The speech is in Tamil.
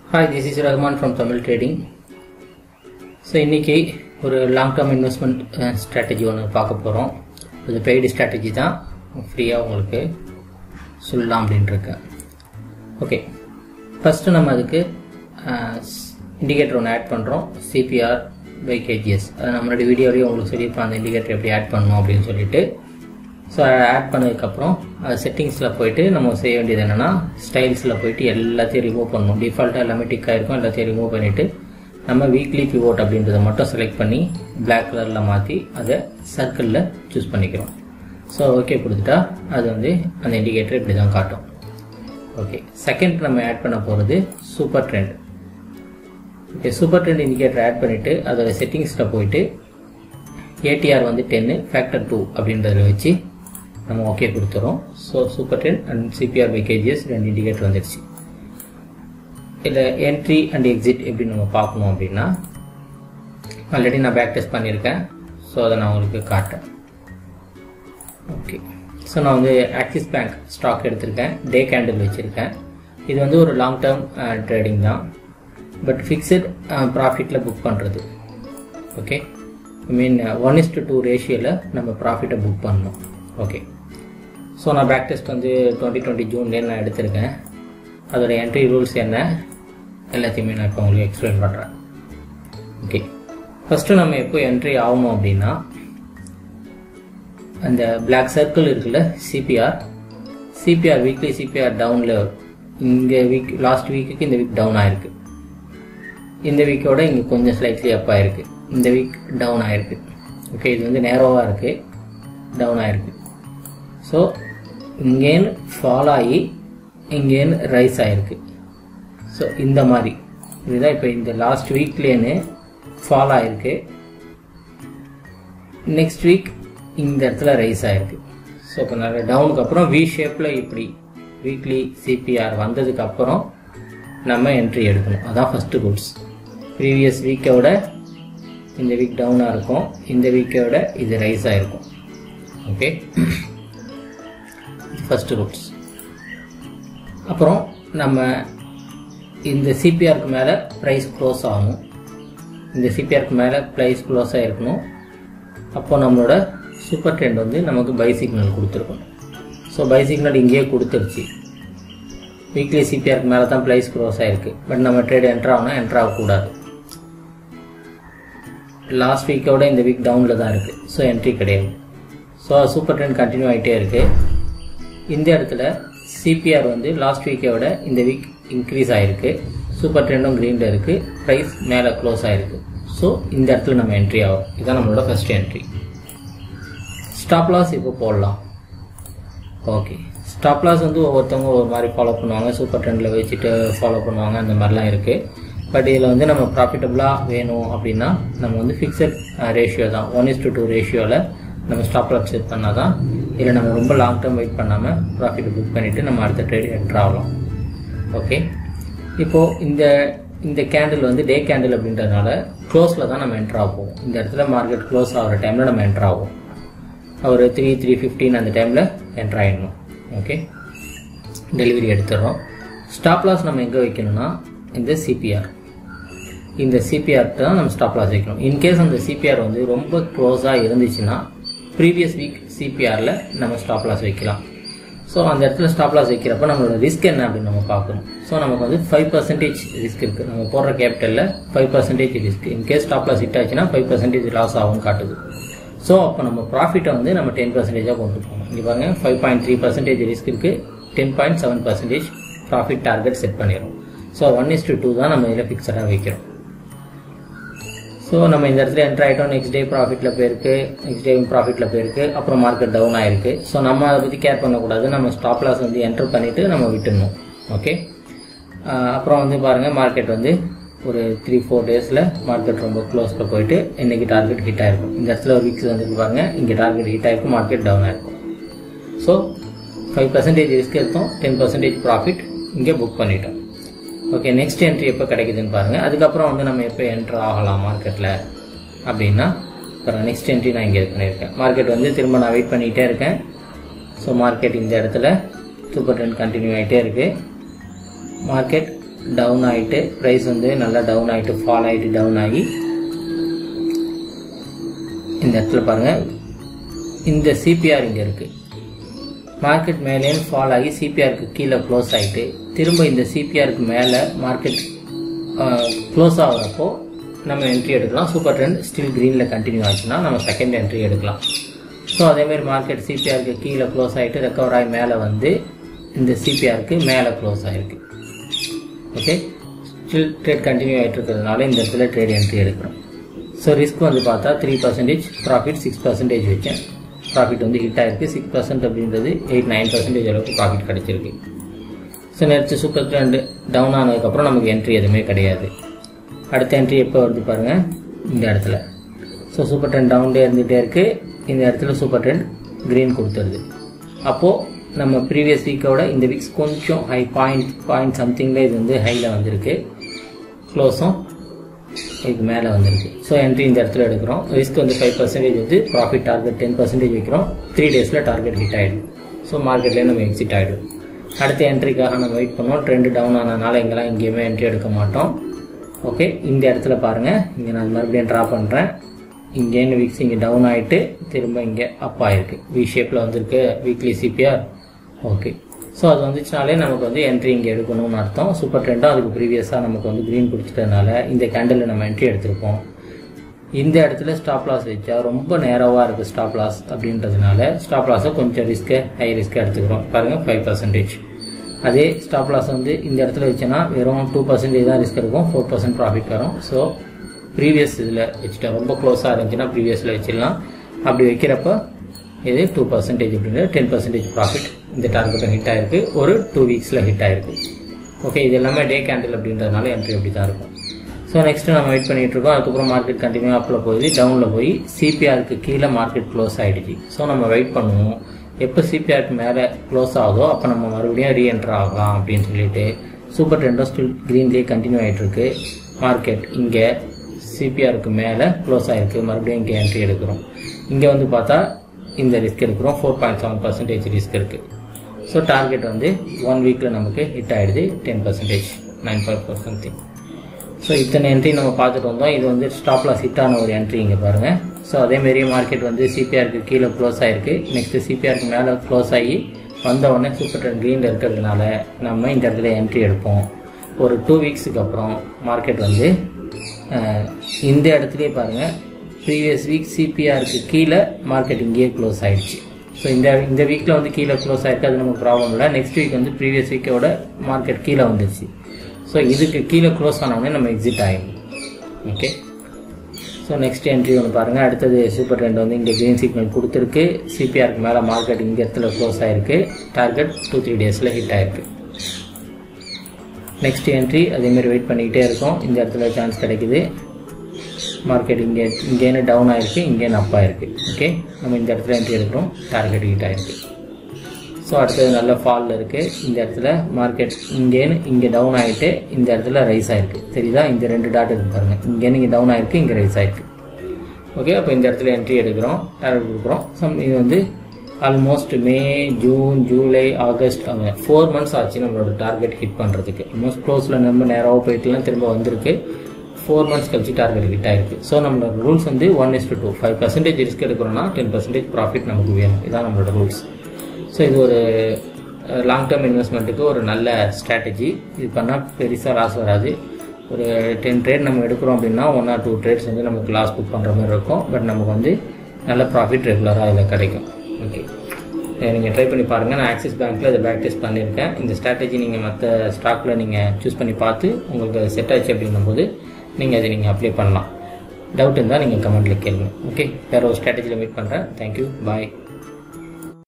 hi this is Rahman from Tamil trading so இன்றைக்கி ஒரு லாங் டேர்ம் இன்வெஸ்ட்மெண்ட் ஸ்ட்ராட்டஜி ஒன்று பார்க்க போகிறோம் அது பெய்டு ஸ்ட்ராட்டஜி தான் ஃப்ரீயாக உங்களுக்கு சொல்லலாம் அப்படின்ட்டு இருக்கேன் ஓகே ஃபஸ்ட்டு நம்ம அதுக்கு இண்டிகேட்டர் ஒன்று ஆட் பண்ணுறோம் சிபிஆர் பை கேஜிஎஸ் அது நம்மளோட வீடியோலேயே உங்களுக்கு சொல்லியிருப்போம் அந்த இண்டிகேட்டர் எப்படி ஆட் பண்ணணும் அப்படின்னு சொல்லிட்டு ஸோ அதை ஆட் பண்ணதுக்கப்புறம் அது செட்டிங்ஸில் போயிட்டு நம்ம செய்ய வேண்டியது என்னென்னா ஸ்டைல்ஸில் போயிட்டு எல்லாத்தையும் ரிமூவ் பண்ணணும் டிஃபால்ட்டாக எல்லாமே டிக் ஆகிருக்கும் எல்லாத்தையும் ரிமூவ் பண்ணிவிட்டு நம்ம வீக்லி பிவோட் அப்படின்றத மட்டும் செலக்ட் பண்ணி பிளாக் கலரில் மாற்றி அதை சர்க்கிளில் சூஸ் பண்ணிக்கிறோம் ஸோ ஓகே கொடுத்துட்டா அது வந்து அந்த இண்டிகேட்டர் இப்படி தான் காட்டும் ஓகே செகண்ட் நம்ம ஆட் பண்ண போகிறது super trend okay super trend indicator add பண்ணிவிட்டு அதோட செட்டிங்ஸில் போயிட்டு ஏடிஆர் வந்து டென்னு ஃபேக்டர் டூ அப்படின்றத வச்சு நம்ம ஓகே கொடுத்துறோம் so super ten and CPR by KGS ரெண்டு இண்டிகேட்டர் வந்துடுச்சு இதில் என்ட்ரி அண்ட் எக்ஸிட் எப்படி நம்ம பார்க்கணும் அப்படின்னா ஆல்ரெடி நான் பேக் டெஸ்ட் பண்ணியிருக்கேன் ஸோ அதை நான் உங்களுக்கு காட்டேன் ஓகே ஸோ நான் வந்து ஆக்சிஸ் பேங்க் ஸ்டாக் எடுத்திருக்கேன் டே கேண்டில் வச்சுருக்கேன் இது வந்து ஒரு லாங் டேர்ம் ட்ரேடிங் தான் பட் ஃபிக்ஸட் ப்ராஃபிட்டில் புக் பண்ணுறது okay I mean one is to two ரேஷியோவில் நம்ம ப்ராஃபிட்டை புக் பண்ணணும் ஓகே ஸோ நான் பேக் டெஸ்ட் வந்து டுவெண்ட்டி டுவெண்ட்டி ஜூன்லேயே நான் எடுத்திருக்கேன் அதோட என்ட்ரி ரூல்ஸ் என்ன எல்லாத்தையுமே நான் இப்போ உங்களுக்கு எக்ஸ்பிளைன் பண்ணுறேன் ஓகே ஃபஸ்ட்டு நம்ம எப்போ என்ட்ரி ஆகணும் அப்படின்னா அந்த பிளாக் சர்க்கிள் இருக்குல்ல சிபிஆர் சிபிஆர் வீக்லி சிபிஆர் டவுனில் இங்கே வீக் லாஸ்ட் வீக்குக்கு இந்த வீக் டவுன் ஆயிருக்கு இந்த வீக்கோட இங்கே கொஞ்சம் ஸ்லைட்லி அப் ஆயிருக்கு இந்த வீக் டவுன் ஆயிருக்கு ஓகே இது வந்து நேரோவாக இருக்குது டவுன் ஆயிருக்கு ஸோ இங்கேன்னு ஃபால் ஆகி இங்கேன்னு ரைஸ் ஆகிருக்கு ஸோ இந்த மாதிரி இதுதான் இப்போ இந்த லாஸ்ட் வீக்லேன்னு ஃபால் ஆகிருக்கு நெக்ஸ்ட் வீக் இந்த இடத்துல ரைஸ் ஆகிருக்கு ஸோ இப்போ நிறைய டவுனுக்கு அப்புறம் வி ஷேப்பில் இப்படி வீக்லி சிபிஆர் வந்ததுக்கப்புறம் நம்ம என்ட்ரி எடுக்கணும் அதான் ஃபஸ்ட்டு ரூல்ஸ் ப்ரீவியஸ் வீக்கோட இந்த வீக் டவுனாக இருக்கும் இந்த வீக்கோட இது ரைஸ் ஆகிருக்கும் ஓகே ஃபஸ்ட்டு ரூல்ஸ் அப்புறம் நம்ம இந்த சிபிஆருக்கு மேலே ப்ரைஸ் க்ளோஸ் ஆகணும் இந்த சிபிஆருக்கு மேலே ப்ரைஸ் க்ளோஸ் ஆகிருக்கணும் அப்போ நம்மளோட சூப்பர் ட்ரெண்ட் வந்து நமக்கு பை சிக்னல் கொடுத்துருக்கணும் ஸோ பை சிக்னல் இங்கேயே கொடுத்துருச்சு வீக்லி சிபிஆருக்கு மேலே தான் ப்ரைஸ் க்ளோஸ் ஆகிருக்கு பட் நம்ம ட்ரேட் என்ட்ரு ஆகணும் என்ட்ரு ஆகக்கூடாது லாஸ்ட் வீக்கோட இந்த வீக் டவுனில் தான் இருக்குது ஸோ என்ட்ரி கிடையாது ஸோ சூப்பர் ட்ரெண்ட் கண்டினியூ ஆகிட்டே இருக்குது இந்த இடத்துல சிபிஆர் வந்து லாஸ்ட் வீக்கை விட இந்த வீக் இன்க்ரீஸ் ஆகிருக்கு சூப்பர் ட்ரெண்டும் க்ரீனில் இருக்குது ப்ரைஸ் மேலே க்ளோஸ் ஆகிருக்கு ஸோ இந்த இடத்துல நம்ம என்ட்ரி ஆகும் இதுதான் நம்மளோட ஃபஸ்ட் என்ட்ரி ஸ்டாப் லாஸ் இப்போ போடலாம் ஓகே ஸ்டாப் லாஸ் வந்து ஒவ்வொருத்தவங்க ஒரு மாதிரி ஃபாலோ பண்ணுவாங்க சூப்பர் ட்ரெண்டில் வச்சுட்டு ஃபாலோ பண்ணுவாங்க அந்த மாதிரிலாம் இருக்குது பட் இதில் வந்து நம்ம ப்ராஃபிட்டபுளாக வேணும் அப்படின்னா நம்ம வந்து ஃபிக்ஸட் ரேஷியோ தான் ஒன் இஸ் டு டூ ரேஷியோவில் நம்ம ஸ்டாப் லாஸ் செட் பண்ணால் தான் இல்லை நம்ம ரொம்ப லாங் டேர்ம் வெயிட் பண்ணாமல் ப்ராஃபிட் புக் பண்ணிவிட்டு நம்ம அடுத்த ட்ரேட் என்ட்ரு ஆகலாம் ஓகே இப்போது இந்த இந்த கேண்டில் வந்து டே கேண்டில் அப்படின்றதுனால க்ளோஸில் தான் நம்ம என்ட்ரு ஆகும் இந்த இடத்துல மார்க்கெட் க்ளோஸ் ஆகிற டைமில் நம்ம என்ட்ரு ஆகும் ஒரு த்ரீ த்ரீ ஃபிஃப்டின் அந்த டைமில் என்ட்ரு ஆகிடணும் ஓகே டெலிவரி எடுத்துடுறோம் ஸ்டாப் லாஸ் நம்ம எங்கே வைக்கணும்னா இந்த சிபிஆர் இந்த சிபிஆர் தான் நம்ம ஸ்டாப் லாஸ் வைக்கணும் இன்கேஸ் அந்த சிபிஆர் வந்து ரொம்ப க்ளோஸாக இருந்துச்சுன்னா ப்ரீவியஸ் வீக் சிபிஆரில் நம்ம ஸ்டாப் லாஸ் வைக்கலாம் ஸோ அந்த இடத்துல ஸ்டாப் லாஸ் வைக்கிறப்ப நம்மளோட ரிஸ்க் என்ன அப்படின்னு நம்ம பார்க்கணும் ஸோ நமக்கு வந்து ஃபைவ் பர்சன்டேஜ் ரிஸ்க் இருக்குது நம்ம போடுற கேபிட்டலில் five percentage risk in case stop loss hit ஆச்சுன்னா ஃபைவ் பர்சன்டேஜ் லாஸ் ஆகும் காட்டுது ஸோ அப்போ நம்ம ப்ராஃபிட்டை வந்து நம்ம டென் பர்சன்டேஜாக கொண்டு போகணும் இங்கே பாருங்கள் five point three percentage risk இருக்குது ten point seven percentage profit target set பண்ணிடும் so one is to two தான் நம்ம இதில் ஃபிக்ஸடாக வைக்கிறோம் ஸோ நம்ம இந்த இடத்துல என்ட்ரு ஆகிட்டோம் நெக்ஸ்ட் டே ப்ராஃபிட்டில் போயிருக்கு நெக்ஸ்ட் டே ப்ராஃபிட்டில் போயிருக்கு அப்புறம் மார்க்கெட் டவுன் ஆயிருக்கு ஸோ நம்ம அதை பற்றி கேர் பண்ணக்கூடாது நம்ம ஸ்டாப் லாஸ் வந்து என்ட்ரு பண்ணிவிட்டு நம்ம விட்டுடணும் ஓகே அப்புறம் வந்து பாருங்கள் மார்க்கெட் வந்து ஒரு த்ரீ ஃபோர் டேஸில் மார்க்கெட் ரொம்ப க்ளோஸில் போயிட்டு இன்றைக்கி டார்கெட் ஹிட் ஆகிருக்கும் இந்த இடத்துல ஒரு வீக்ஸ் வந்து பாருங்கள் இங்கே டார்கெட் ஹிட் ஆகிருக்கும் மார்க்கெட் டவுன் ஆகிருக்கும் ஸோ ஃபைவ் பர்சன்டேஜ் ரிஸ்க் எடுத்தோம் டென் பர்சன்டேஜ் ப்ராஃபிட் இங்கே புக் பண்ணிட்டோம் ஓகே நெக்ஸ்ட் என்ட்ரி எப்போ கிடைக்குதுன்னு பாருங்கள் அதுக்கப்புறம் வந்து நம்ம எப்போ என்ட்ரு ஆகலாம் மார்க்கெட்டில் அப்படின்னா அப்புறம் நெக்ஸ்ட் என்ட்ரி நான் இங்கே பண்ணியிருக்கேன் மார்க்கெட் வந்து திரும்ப நான் வெயிட் பண்ணிகிட்டே இருக்கேன் ஸோ மார்க்கெட் இந்த இடத்துல சூப்பர் ட்ரெண்ட் கண்டினியூ ஆகிட்டே இருக்குது மார்க்கெட் டவுன் ஆகிட்டு ப்ரைஸ் வந்து நல்லா டவுன் ஆகிட்டு ஃபால் ஆகிட்டு டவுன் ஆகி இந்த இடத்துல பாருங்கள் இந்த சிபிஆர் இங்கே இருக்குது மார்க்கெட் மேலேயும் ஃபால் ஆகி சிபிஆருக்கு கீழே க்ளோஸ் ஆகிட்டு திரும்ப இந்த சிபிஆருக்கு மேலே மார்க்கெட் க்ளோஸ் ஆகிறப்போ நம்ம என்ட்ரி எடுக்கலாம் சூப்பர் ட்ரெண்ட் ஸ்டில் க்ரீனில் கண்டினியூ ஆச்சுன்னா நம்ம செகண்ட் என்ட்ரி எடுக்கலாம் ஸோ அதேமாரி மார்க்கெட் சிபிஆருக்கு கீழே க்ளோஸ் ஆகிட்டு ரெக்கவர் ஆகி மேலே வந்து இந்த சிபிஆருக்கு மேலே க்ளோஸ் ஆகிருக்கு ஓகே ஸ்டில் ட்ரேட் கண்டினியூ ஆகிட்டு இருக்கிறதுனால இந்த இடத்துல ட்ரேட் என்ட்ரி எடுக்கிறோம் ஸோ ரிஸ்க் வந்து பார்த்தா three percentage profit six percentage வச்சேன் ப்ராஃபிட் வந்து ஹிட் ஆயிருக்கு சிக்ஸ் பர்சன்ட் அப்படின்றது எயிட் நைன் பர்சன்டேஜ் அளவுக்கு ப்ராஃபிட் கிடைச்சிருக்கு ஸோ நேற்று சூப்பர் ட்ரெண்ட் டவுன் ஆனதுக்கப்புறம் நமக்கு என்ட்ரி எதுவுமே கிடையாது அடுத்த என்ட்ரி எப்போ வருது பாருங்கள் இந்த இடத்துல ஸோ சூப்பர் ட்ரெண்ட் டவுன்லேயே இருந்துகிட்டே இருக்குது இந்த இடத்துல சூப்பர் ட்ரெண்ட் க்ரீன் கொடுத்துருது அப்போது நம்ம ப்ரீவியஸ் வீக்கோட இந்த வீக்ஸ் கொஞ்சம் ஹை பாயிண்ட் பாயிண்ட் சம்திங்கில் இது வந்து ஹையில் வந்திருக்கு க்ளோஸும் இதுக்கு மேலே வந்திருக்கு ஸோ என்ட்ரி இந்த இடத்துல எடுக்கிறோம் ரிஸ்க் வந்து ஃபைவ் பர்சன்டேஜ் வந்து ப்ராஃபிட் டார்கெட் டென் பர்சன்டேஜ் வைக்கிறோம் த்ரீ டேஸில் டார்கெட் ஹிட் ஆகிடும் ஸோ மார்க்கெட்லேயே நம்ம எக்ஸிட் ஆகிடும் அடுத்த என்ட்ரிக்காக நம்ம வெயிட் பண்ணோம் ட்ரெண்டு டவுன் ஆனதுனால இங்கெல்லாம் எங்கேயுமே என்ட்ரி எடுக்க மாட்டோம் ஓகே இந்த இடத்துல பாருங்கள் இங்கே நான் மறுபடியும் ட்ரா பண்ணுறேன் இங்கேன்னு வீக்ஸ் இங்கே டவுன் ஆகிட்டு திரும்ப இங்கே அப் ஆகிருக்கு வி ஷேப்பில் வந்திருக்கு வீக்லி சிபிஆர் ஓகே ஸோ அது வந்துச்சுனாலே நமக்கு வந்து என்ட்ரி இங்கே எடுக்கணும்னு அர்த்தம் சூப்பர் ட்ரெண்டாக அதுக்கு ப்ரீவியஸாக நமக்கு வந்து க்ரீன் கொடுத்துட்டதுனால இந்த கேண்டலில் நம்ம என்ட்ரி எடுத்திருப்போம் இந்த இடத்துல ஸ்டாப் லாஸ் வச்சா ரொம்ப நேரவாக இருக்குது ஸ்டாப் லாஸ் அப்படின்றதுனால ஸ்டாப் லாஸை கொஞ்சம் ரிஸ்க்கு ஹை ரிஸ்க்கு எடுத்துக்கிறோம் பாருங்கள் ஃபைவ் பர்சன்டேஜ் அதே ஸ்டாப் லாஸ் வந்து இந்த இடத்துல வச்சோன்னா வெறும் டூ பர்சன்டேஜ் தான் ரிஸ்க் இருக்கும் ஃபோர் பர்சன்ட் ப்ராஃபிட் வரும் ஸோ ப்ரீவியஸ் இதில் வச்சுட்டேன் ரொம்ப க்ளோஸாக இருந்துச்சுன்னா ப்ரீவியஸில் வச்சிடலாம் அப்படி வைக்கிறப்ப இது டூ பர்சன்டேஜ் அப்படின்றது டென் பர்சன்டேஜ் ப்ராஃபிட் இந்த டார்கெட்டும் ஹிட் ஆயிருக்கு ஒரு டூ வீக்ஸில் ஹிட் ஆயிருக்கு ஓகே இது எல்லாமே டே கேண்டில் அப்படின்றதுனால என்ட்ரி அப்படி தான் இருக்கும் ஸோ நெக்ஸ்ட் நம்ம வெயிட் பண்ணிட்டு இருக்கோம் அதுக்கப்புறம் மார்க்கெட் கண்டினியூ அப்பில் போய் டவுனில் போய் சிபிஆருக்கு கீழே மார்க்கெட் க்ளோஸ் ஆகிடுச்சு ஸோ நம்ம வெயிட் பண்ணுவோம் எப்போ சிபிஆருக்கு மேலே க்ளோஸ் ஆகுதோ அப்போ நம்ம மறுபடியும் ரீஎன்டர் ஆகலாம் அப்படின்னு சொல்லிட்டு சூப்பர் ட்ரெண்டோ ஸ்டில் க்ரீன்லேயே கண்டினியூ ஆகிட்டு இருக்கு மார்க்கெட் இங்கே சிபிஆருக்கு மேலே க்ளோஸ் ஆகிருக்கு மறுபடியும் இங்கே என்ட்ரி எடுக்கிறோம் இங்கே வந்து பார்த்தா இந்த ரிஸ்க் எடுக்கிறோம் four point seven percentage risk இருக்குது ஸோ டார்கெட் வந்து ஒன் வீக்கில் நமக்கு ஹிட் ஆகிடுது ten percentage nine point four something so இத்தனை என்ட்ரி நம்ம பார்த்துட்டு வந்தோம் இது வந்து ஸ்டாப் லாஸ் ஹிட் ஆன ஒரு என்ட்ரி இங்கே பாருங்கள் ஸோ அதேமாரி மார்க்கெட் வந்து சிபிஆருக்கு கீழே க்ளோஸ் ஆகிருக்கு நெக்ஸ்ட்டு சிபிஆருக்கு மேலே க்ளோஸ் ஆகி வந்த உடனே சூப்பர் ட்ரெண்ட் க்ரீனில் இருக்கிறதுனால நம்ம இந்த இடத்துல என்ட்ரி எடுப்போம் ஒரு டூ வீக்ஸுக்கு அப்புறம் மார்க்கெட் வந்து இந்த இடத்துலையே பாருங்கள் ப்ரீவியஸ் வீக் சிபிஆருக்கு கீழே மார்க்கெட் இங்கேயே க்ளோஸ் ஆகிடுச்சு ஸோ இந்த இந்த வீக்கில் வந்து கீழே க்ளோஸ் ஆகிருக்கு அது நமக்கு ப்ராப்ளம் இல்லை நெக்ஸ்ட் வீக் வந்து ப்ரீவியஸ் வீக்கோட மார்க்கெட் கீழே வந்துருச்சு ஸோ இதுக்கு கீழே க்ளோஸ் ஆனவுடனே நம்ம எக்ஸிட் ஆகிடும் ஓகே ஸோ நெக்ஸ்ட் என்ட்ரி ஒன்று பாருங்கள் அடுத்தது சூப்பர் ட்ரெண்ட் வந்து இங்கே க்ரீன் சிக்னல் கொடுத்துருக்கு சிபிஆருக்கு மேலே மார்க்கெட் இங்கே இடத்துல க்ளோஸ் ஆகிருக்கு டார்கெட் டூ த்ரீ டேஸில் ஹிட் ஆகிருக்கு நெக்ஸ்ட் என்ட்ரி அதேமாரி வெயிட் பண்ணிக்கிட்டே இருக்கோம் இந்த இடத்துல சான்ஸ் கிடைக்குது மார்க்கெட் இங்கே இங்கேன்னு டவுன் ஆகிருக்கு இங்கேன்னு அப் ஆகிருக்கு ஓகே நம்ம இந்த இடத்துல என்ட்ரி எடுக்கிறோம் டார்கெட் ஹிட் ஆகிருக்கு ஸோ அடுத்தது நல்ல ஃபாலில் இருக்குது இந்த இடத்துல மார்க்கெட் இங்கேன்னு இங்கே டவுன் ஆகிட்டு இந்த இடத்துல ரைஸ் ஆகிருக்கு தெரியுதா இந்த ரெண்டு டாட் இருக்கு பாருங்கள் இங்கேன்னு இங்கே டவுன் ஆகிருக்கு இங்கே ரைஸ் ஆகிருக்கு ஓகே அப்போ இந்த இடத்துல என்ட்ரி எடுக்கிறோம் டார்கெட் கொடுக்குறோம் சம் இது வந்து almost May June July August அவங்க ஃபோர் மந்த்ஸ் ஆச்சு நம்மளோட டார்கெட் ஹிட் பண்ணுறதுக்கு ஆல்மோஸ்ட் க்ளோஸில் நம்ம நேராக போயிட்டுலாம் திரும்ப வந்திருக்கு ஃபோர் மந்த்ஸ் கழிச்சு டார்கெட் ஹிட் ஆயிருக்கு ஸோ நம்மளோட ரூல்ஸ் வந்து one is two five percentage risk எடுக்கிறோம்னா டென் பர்சன்டேஜ் ப்ராஃபிட் நமக்கு வேணும் இதான் நம்மளோட ரூல்ஸ் ஸோ இது ஒரு லாங் டேர்ம் இன்வெஸ்ட்மெண்ட்டுக்கு ஒரு நல்ல ஸ்ட்ராட்டஜி இது பண்ணால் பெருசாக லாஸ் வராது ஒரு டென் ட்ரேட் நம்ம எடுக்கிறோம் அப்படின்னா ஒன் ஆர் டூ ட்ரேட்ஸ் வந்து நமக்கு லாஸ் புக் பண்ணுற மாதிரி இருக்கும் பட் நமக்கு வந்து நல்ல ப்ராஃபிட் ரெகுலராக அதில் கிடைக்கும் ஓகே நீங்கள் ட்ரை பண்ணி பாருங்கள் நான் ஆக்சிஸ் பேங்க்கில் இதை பேக் டெஸ்ட் பண்ணியிருக்கேன் இந்த ஸ்ட்ராட்டஜி நீங்கள் மற்ற ஸ்டாக்கில் நீங்கள் சூஸ் பண்ணி பார்த்து உங்களுக்கு செட் ஆச்சு அப்படின்னும் போது நீங்கள் அதை நீங்கள் அப்ளை பண்ணலாம் டவுட் இருந்தால் நீங்கள் கமெண்ட்டில் கேளுங்க ஓகே வேறு ஒரு ஸ்ட்ராட்டஜியில் மீட் பண்ணுறேன் தேங்க்யூ பாய்